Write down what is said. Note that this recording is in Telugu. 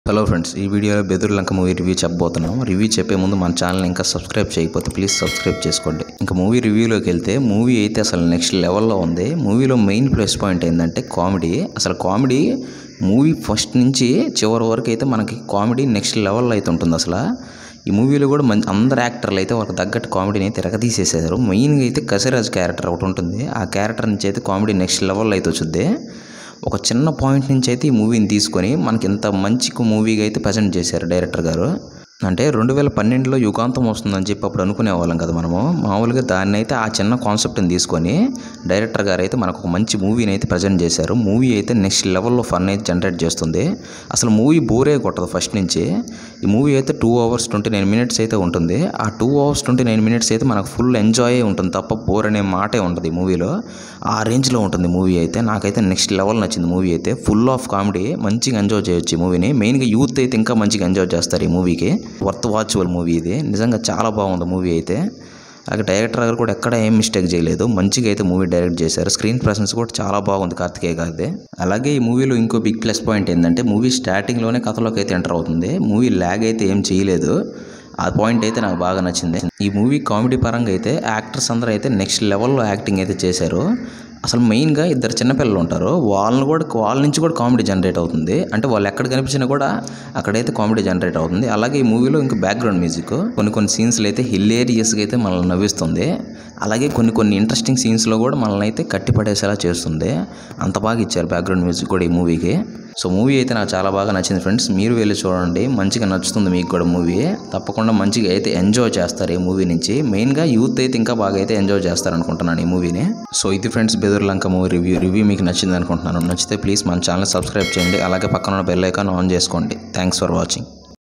హలో ఫ్రెండ్స్ ఈ వీడియోలో బెదుర్లంక మూవీ రివ్యూ చెప్పబోతున్నాం రివ్యూ చెప్పే ముందు మన ఛానల్ ఇంకా సబ్స్క్రైబ్ చేయకపోతే ప్లీజ్ సబ్స్క్రైబ్ చేసుకోండి ఇంకా మూవీ రివ్యూలోకి వెళ్తే మూవీ అయితే అసలు నెక్స్ట్ లెవెల్లో ఉంది మూవీలో మెయిన్ ప్లస్ పాయింట్ ఏంటంటే కామెడీ అసలు కామెడీ మూవీ ఫస్ట్ నుంచి చివరి వరకు అయితే మనకి కామెడీ నెక్స్ట్ లెవెల్లో అయితే ఉంటుంది అసలు ఈ మూవీలో కూడా మంచి అందరు యాక్టర్లు అయితే వాళ్ళకి తగ్గట్టు కామెడీని అయితే తిరగతీసేసారు మెయిన్గా అయితే కసిరాజ్ క్యారెక్టర్ ఒకటి ఉంటుంది ఆ క్యారెక్టర్ నుంచి అయితే కామెడీ నెక్స్ట్ లెవెల్లో అయితే వచ్చింది ఒక చిన్న పాయింట్ నుంచి అయితే ఈ మూవీని తీసుకొని మనకి ఇంత మంచి మూవీగా అయితే ప్రజెంట్ చేశారు డైరెక్టర్ గారు అంటే రెండు వేల పన్నెండులో యుగాంతం వస్తుందని చెప్పి అప్పుడు అనుకునే వాళ్ళం కదా మనము మామూలుగా దాన్ని అయితే ఆ చిన్న కాన్సెప్ట్ని తీసుకొని డైరెక్టర్ గారు అయితే మనకు ఒక మంచి మూవీని అయితే ప్రజెంట్ చేశారు మూవీ అయితే నెక్స్ట్ లెవెల్లో ఫన్ అయితే జనరేట్ చేస్తుంది అసలు మూవీ బోరే కొట్టదు ఫస్ట్ నుంచి ఈ మూవీ అయితే two hours twenty nine minutes అయితే ఉంటుంది ఆ two hours twenty nine minutes అయితే మనకు ఫుల్ ఎంజాయ్ ఉంటుంది తప్ప బోర్ అనే మాటే ఉంటుంది ఈ మూవీలో ఆ రేంజ్లో ఉంటుంది మూవీ అయితే నాకైతే నెక్స్ట్ లెవెల్ నచ్చింది మూవీ అయితే ఫుల్ ఆఫ్ కామెడీ మంచిగా ఎంజాయ్ చేయొచ్చు ఈ మూవీని మెయిన్గా యూత్ అయితే ఇంకా మంచిగా ఎంజాయ్ చేస్తారు ఈ మూవీకి వర్త్ వాచబుల్ మూవీ ఇది నిజంగా చాలా బాగుంది మూవీ అయితే అలాగే డైరెక్టర్ గారు కూడా ఎక్కడ ఏం మిస్టేక్ చేయలేదు మంచిగా అయితే మూవీ డైరెక్ట్ చేశారు స్క్రీన్ ప్రెసెన్స్ కూడా చాలా బాగుంది కార్తికేయ గారిది అలాగే ఈ మూవీలో ఇంకో బిగ్ ప్లస్ పాయింట్ ఏంటంటే మూవీ స్టార్టింగ్లోనే కథలోకి అయితే ఎంటర్ అవుతుంది మూవీ ల్యాగ్ అయితే ఏం చేయలేదు ఆ పాయింట్ అయితే నాకు బాగా నచ్చింది ఈ మూవీ కామెడీ పరంగా అయితే యాక్టర్స్ అందరూ అయితే నెక్స్ట్ లెవెల్లో యాక్టింగ్ అయితే చేశారు అసలు మెయిన్గా ఇద్దరు చిన్నపిల్లలు ఉంటారు వాళ్ళని కూడా వాళ్ళ నుంచి కూడా కామెడీ జనరేట్ అవుతుంది అంటే వాళ్ళు ఎక్కడ కనిపించినా కూడా అక్కడైతే కామెడీ జనరేట్ అవుతుంది అలాగే ఈ మూవీలో ఇంకా బ్యాక్గ్రౌండ్ మ్యూజిక్ కొన్ని కొన్ని సీన్స్లో అయితే హిలేరియస్గా అయితే మనల్ని నవ్విస్తుంది అలాగే కొన్ని కొన్ని ఇంట్రెస్టింగ్ సీన్స్లో కూడా మనల్ని అయితే కట్టిపడేసేలా చేస్తుంది అంత బాగా ఇచ్చారు బ్యాక్గ్రౌండ్ మ్యూజిక్ కూడా ఈ మూవీకి సో మూవీ అయితే నాకు చాలా బాగా నచ్చింది ఫ్రెండ్స్ మీరు వెళ్ళి చూడండి మంచిగా నచ్చుతుంది మీకు కూడా మూవీ తప్పకుండా మంచిగా అయితే ఎంజాయ్ చేస్తారు ఈ మూవీ నుంచి మెయిన్గా యూత్ అయితే ఇంకా బాగా అయితే ఎంజాయ్ చేస్తారు అనుకుంటున్నాను ఈ మూవీని సో ఇది friends Bedurulanka movie review review మీకు నచ్చింది అనుకుంటున్నాను నచ్చితే ప్లీజ్ మన ఛానల్ సబ్స్క్రైబ్ చేయండి అలాగే పక్కన ఉన్న బెల్ ఐకాన్ ఆన్ చేసుకోండి థ్యాంక్స్ ఫర్ వాచింగ్